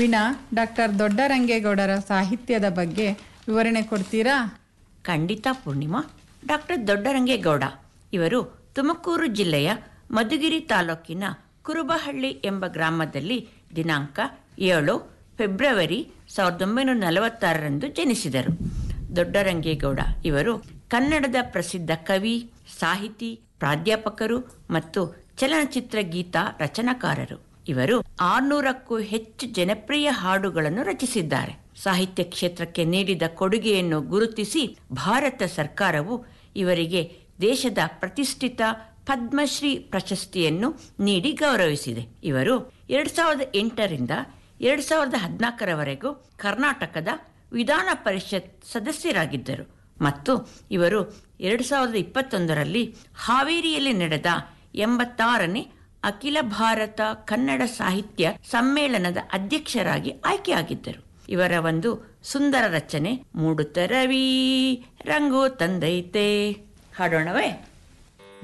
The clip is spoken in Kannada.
ವೀಣಾ ಡಾಕ್ಟರ್ ದೊಡ್ಡರಂಗೇಗೌಡರ ಸಾಹಿತ್ಯದ ಬಗ್ಗೆ ವಿವರಣೆ ಕೊಡ್ತೀರಾ ಖಂಡಿತ ಪೂರ್ಣಿಮಾ ಡಾಕ್ಟರ್ ದೊಡ್ಡರಂಗೇಗೌಡ ಇವರು ತುಮಕೂರು ಜಿಲ್ಲೆಯ ಮಧುಗಿರಿ ತಾಲೂಕಿನ ಕುರುಬಹಳ್ಳಿ ಎಂಬ ಗ್ರಾಮದಲ್ಲಿ ದಿನಾಂಕ ಏಳು ಫೆಬ್ರವರಿ ಸಾವಿರದ ಒಂಬೈನೂರ ನಲವತ್ತಾರರಂದು ಜನಿಸಿದರು ದೊಡ್ಡರಂಗೇಗೌಡ ಇವರು ಕನ್ನಡದ ಪ್ರಸಿದ್ಧ ಕವಿ ಸಾಹಿತಿ ಪ್ರಾಧ್ಯಾಪಕರು ಮತ್ತು ಚಲನಚಿತ್ರ ಗೀತ ರಚನಾಕಾರರು ಇವರು ಆರ್ನೂರಕ್ಕೂ ಹೆಚ್ಚು ಜನಪ್ರಿಯ ಹಾಡುಗಳನ್ನು ರಚಿಸಿದ್ದಾರೆ ಸಾಹಿತ್ಯ ಕ್ಷೇತ್ರಕ್ಕೆ ನೀಡಿದ ಕೊಡುಗೆಯನ್ನು ಗುರುತಿಸಿ ಭಾರತ ಸರ್ಕಾರವು ಇವರಿಗೆ ದೇಶದ ಪ್ರತಿಷ್ಠಿತ ಪದ್ಮಶ್ರೀ ಪ್ರಶಸ್ತಿಯನ್ನು ನೀಡಿ ಗೌರವಿಸಿದೆ ಇವರು ಎರಡ್ ಸಾವಿರದ ಎಂಟರಿಂದ ಎರಡ್ ಸಾವಿರದ ಹದಿನಾಲ್ಕರವರೆಗೂ ಕರ್ನಾಟಕದ ವಿಧಾನ ಪರಿಷತ್ ಸದಸ್ಯರಾಗಿದ್ದರು ಮತ್ತು ಇವರು ಎರಡು ಸಾವಿರದ ಇಪ್ಪತ್ತೊಂದರಲ್ಲಿ ಹಾವೇರಿಯಲ್ಲಿ ನಡೆದ ಎಂಬತ್ತಾರನೇ ಅಖಿಲ ಭಾರತ ಕನ್ನಡ ಸಾಹಿತ್ಯ ಸಮ್ಮೇಳನದ ಅಧ್ಯಕ್ಷರಾಗಿ ಆಯ್ಕೆಯಾಗಿದ್ದರು ಇವರ ಒಂದು ಸುಂದರ ರಚನೆ ಮೂಡುತ್ತರವಿ ರಂಗು ತಂದೈತೆ ಹಾಡೋಣವೇ